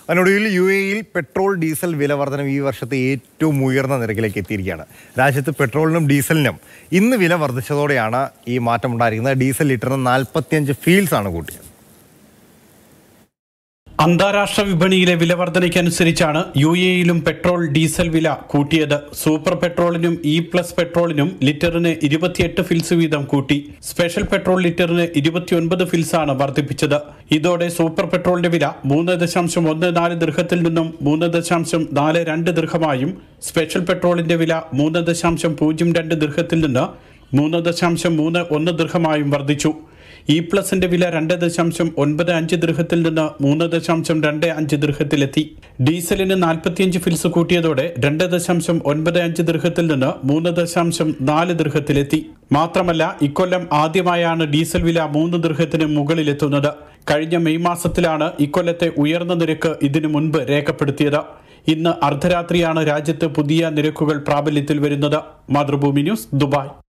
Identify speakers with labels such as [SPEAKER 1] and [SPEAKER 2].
[SPEAKER 1] അതിനൊടുവിൽ U എയിൽ petrol diesel വില വർധനം ഈ വർഷത്തെ ഏറ്റവും ഉയർന്ന നിരക്കിലേക്ക് എത്തിയിരിക്കുകയാണ് രാജ്യത്ത് പെട്രോളിനും ഡീസലിനും ഇന്ന് വില വർദ്ധിച്ചതോടെയാണ് ഈ മാറ്റം ഉണ്ടായിരിക്കുന്നത് ഡീസൽ ലിറ്ററിന് നാൽപ്പത്തിയഞ്ച് ഫീൽസ് ആണ് കൂട്ടിയത്
[SPEAKER 2] അന്താരാഷ്ട്ര വിപണിയിലെ വില വർധനയ്ക്കനുസരിച്ചാണ് യു എയിലും പെട്രോൾ ഡീസൽ വില കൂട്ടിയത് സൂപ്പർ പെട്രോളിനും ഇ പ്ലസ് പെട്രോളിനും ലിറ്ററിന് ഇരുപത്തിയെട്ട് ഫിൽസ് വീതം കൂട്ടി സ്പെഷ്യൽ പെട്രോൾ ലിറ്ററിന് ഇരുപത്തിയൊൻപത് ഫിൽസാണ് വർദ്ധിപ്പിച്ചത് ഇതോടെ സൂപ്പർ പെട്രോളിന്റെ വില മൂന്ന് ദശാംശം ഒന്ന് നാല് ദീർഘത്തിൽ നിന്നും മൂന്ന് ദശാംശം നാല് രണ്ട് ദീർഘമായും സ്പെഷ്യൽ പെട്രോളിന്റെ വില മൂന്ന് ദശാംശം പൂജ്യം രണ്ട് ദീർഘത്തിൽ നിന്ന് മൂന്ന് ദശാംശം മൂന്ന് ഒന്ന് ദീർഘമായും വർദ്ധിച്ചു ഇ പ്ലസിന്റെ വില രണ്ട് ദശാംശം ഒൻപത് അഞ്ച് ദൃഹത്തിൽ നിന്ന് മൂന്ന് ദശാംശം രണ്ട് അഞ്ച് ദൃഹത്തിലെത്തി ഡീസലിന് നാൽപ്പത്തിയഞ്ച് ഫിൽസ് കൂട്ടിയതോടെ രണ്ട് ദശാംശം ഒൻപത് അഞ്ച് ദൃഹത്തിൽ നിന്ന് മൂന്ന് ദശാംശം നാല് ദൃഹത്തിലെത്തി മാത്രമല്ല ഇക്കൊല്ലം ആദ്യമായാണ് ഡീസൽ വില മൂന്ന് ദൃഹത്തിന് മുകളിലെത്തുന്നത് കഴിഞ്ഞ മെയ് മാസത്തിലാണ് ഇക്കൊല്ലത്തെ ഉയർന്ന നിരക്ക് ഇതിനു മുൻപ് രേഖപ്പെടുത്തിയത് ഇന്ന് അർദ്ധരാത്രിയാണ് രാജ്യത്ത് പുതിയ നിരക്കുകൾ പ്രാബല്യത്തിൽ വരുന്നത് മാതൃഭൂമി ന്യൂസ് ദുബായ്